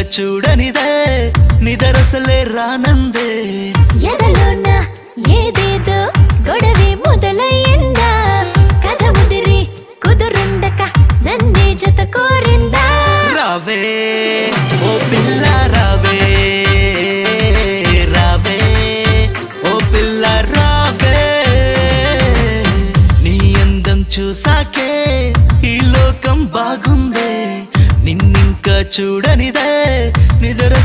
చూడనిదే నిదరసలే రానందే ఎదలోన ఏదేదో గొడవే మొదలయ్యిందా కథ ముదిరి కుదురుండక నన్నే జత కోరిందా రావే ఓ పిల్ల రావే రావే ఓ పిల్ల రావే నీ అందం చూసాకే ఈ లోకం బాగుందే నిన్నింకా చూడనిదే నిద్ర